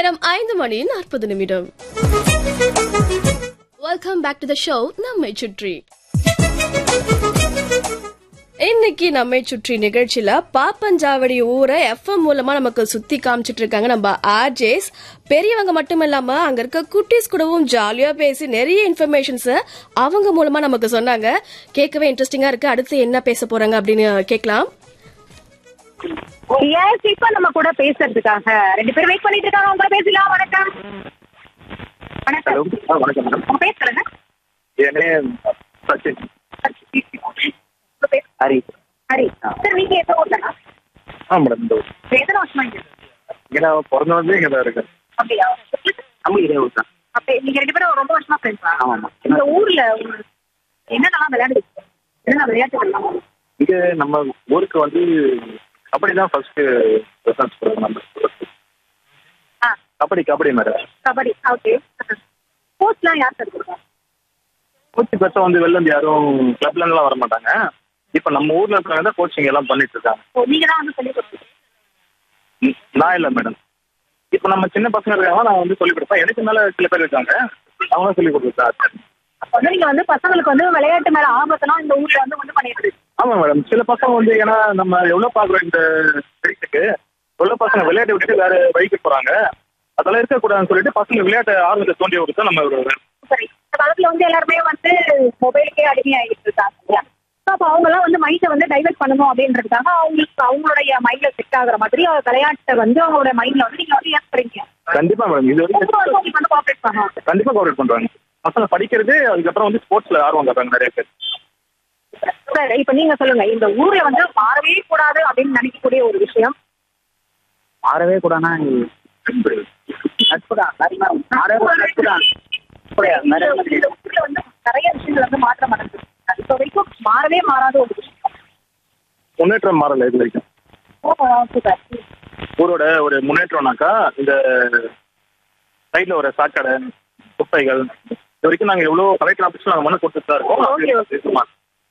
நேரம் ஐந்து மணி நாற்பது நிமிடம் welcome back to the show நம்மை சுற்றி இன்னைக்கு நம்மை சுற்றி நிகழ்ச்சியில பாப்பஞ்சாவடி ஊரை எஃப்எம் மூலமா நமக்கு சுத்தி காமிச்சிட்டு இருக்காங்க நம்ம ஆர்ஜேஸ் பெரியவங்க மட்டும் இல்லாம அங்க இருக்க குட்டீஸ் கூடவும் ஜாலியா பேசி நிறைய இன்ஃபர்மேஷன்ஸ் அவங்க மூலமா நமக்கு சொன்னாங்க கேட்கவே இன்ட்ரெஸ்டிங்கா இருக்கு அடுத்து என்ன பேச போறாங்க அப்படின்னு கேட்கலாம் எஸ் இப்ப நம்ம கூட பேசுறதுக்காக ரெண்டு பேரும் வெயிட் பண்ணிட்டு இருக்காங்க உங்க பேசலாம் வணக்கம் வணக்கம் ஹலோ ஆ வணக்கம் மேடம் உங்க பேர் சொல்லுங்க என் நேம் சச்சின் உங்க பேர் ஹரி ஹரி சார் நீங்க எந்த ஊர்லனா ஆ மேடம் இந்த எத்தனை வருஷமா இங்க இங்கே நான் பிறந்த வந்து இங்கே தான் இருக்கேன் அப்படியா நம்ம இதே ஊர் தான் அப்ப நீங்க ரெண்டு பேரும் ரொம்ப வருஷமா ஃப்ரெண்ட்ஸா ஆமாம்மா இந்த ஊர்ல உங்களுக்கு என்னென்னலாம் விளையாடு என்னென்ன விளையாட்டு விளையாடலாம் இங்கே நம்ம ஊருக்கு வந்து கபடி தான் ஃபர்ஸ்ட் ப்ரிஃபரன்ஸ் கொடுக்கும் நம்ம ஆ கபடி கபடி மேடம் கபடி ஓகே ஸ்போர்ட்ஸ்லாம் யார் சார் கொடுப்பா கோச் பெருசாக வந்து வெளில இருந்து யாரும் கிளப்லலாம் வர மாட்டாங்க இப்போ நம்ம ஊரில் இருக்கிறவங்க தான் கோச்சிங் எல்லாம் பண்ணிட்டு இருக்காங்க ஓ நீங்க தான் வந்து சொல்லி கொடுப்பீங்க ம், நான் இல்லை மேடம் இப்போ நம்ம சின்ன பசங்க இருக்காங்க நான் வந்து சொல்லிக் கொடுப்பேன் எனக்கு மேலே சில பேர் இருக்காங்க அவங்க சொல்லிக் கொடுக்குறா அப்ப வந்து நீங்க வந்து பசங்களுக்கு வந்து விளையாட்டு மேல ஆபத்தெல்லாம் இந்த ஊர்ல வந்து வந்து பண்ணிட்டு இருக்கு ஆமா மேடம் சில பசங்க வந்து ஏன்னா நம்ம எவ்வளவு பாக்குறோம் இந்த வயசுக்கு எவ்வளவு பசங்க விளையாட்டை விட்டுட்டு வேற வழிக்கு போறாங்க அதெல்லாம் இருக்கக்கூடாதுன்னு சொல்லிட்டு பசங்க விளையாட்டு ஆர்வத்தை தோண்டி விடுறது நம்ம ஒரு சரி இந்த காலத்துல வந்து எல்லாருமே வந்து மொபைலுக்கே அடிமை ஆகிட்டு இருக்காங்க இல்லையா ஸோ அப்போ அவங்க எல்லாம் வந்து மைண்டை வந்து டைவர்ட் பண்ணணும் அப்படின்றதுக்காக அவங்களுக்கு அவங்களுடைய மைண்ட்ல செட் ஆகுற மாதிரி அவங்க விளையாட்டை வந்து அவங்களோட மைண்ட்ல வந்து நீங்க வந்து ஏற்படுறீங்க கண்டிப்பா மேடம் இது ரொம்ப வந்து வரைக்கும் உங்களுக்கு வந்து கோஆப்ரேட் பண்ணணும் கண்டிப்பா கவரேட் பண்றாங்க பசங்க படிக்கிறது அதுக்கப்புறம் வந்து ஸ்போர்ட்ஸ்ல ஆர்வம் காட்டுறாங்க நிறைய பேர் சார் இப்போ நீங்க சொல்லுங்க இந்த ஊர்ல வந்து மாறவே கூடாது அப்படின்னு நினைக்கக்கூடிய ஒரு விஷயம் மாறவே கூடாதுன்னா இந்த இந்த ஊர்ல வந்து நிறைய விஷயங்கள் வந்து மாற்றம் அடைஞ்சிருக்கு இப்போ வரைக்கும் மாறவே மாறாத ஒரு விஷயம் முன்னேற்றம் மாறல இது வரைக்கும் ஓ சூப்பர் ஊரோட ஒரு முன்னேற்றம்னாக்கா இந்த சைட்ல ஒரு சாக்கடை குப்பைகள் இது வரைக்கும் நாங்க எவ்வளவு கலெக்டர் ஆஃபீஸ்ல நாங்க மனு கொடுத்துட்டு தான் Okay, okay. இருக்கோம்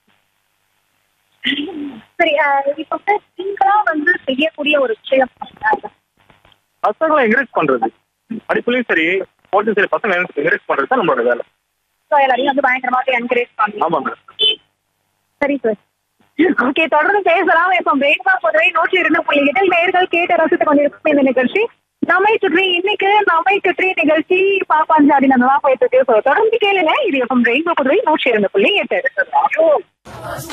சரி அஹ் இப்போ வந்து நீங்களா வந்து செய்யக்கூடிய ஒரு விஷயம் அப்படின்னா, பசங்களை என்கரேஜ் பண்றது படிப்புலயும் சரி ஸ்போர்ட்ஸும் சரி பசங்க என்கரேஜ் பண்றது தான் நம்மளோட வேலை so எல்லாரையும் வந்து பயங்கரமாக என்கரேஜ் பண்ணி ஆமா மேடம் சரி சார் ஓகே தொடர்ந்து பேசலாம் இப்போ பிரேக்மா பொதுவை நூற்றி இரண்டு புள்ளி எட்டில் நேர்கள் கேட்டு ரசித்துக் கொண்டிருக்கும் இந்த நிகழ்ச்சி நம்மை சுற்றி இன்னைக்கு நம்மை சுற்றி நிகழ்ச்சி பாப்பாஞ்சாடி நல்லா போயிட்டு இருக்கு So, தொடர்ந்து கேளுங்க இது எப்போ ரெயின்போ புதுவை நூற்றி இரண்டு புள்ளி எட்டு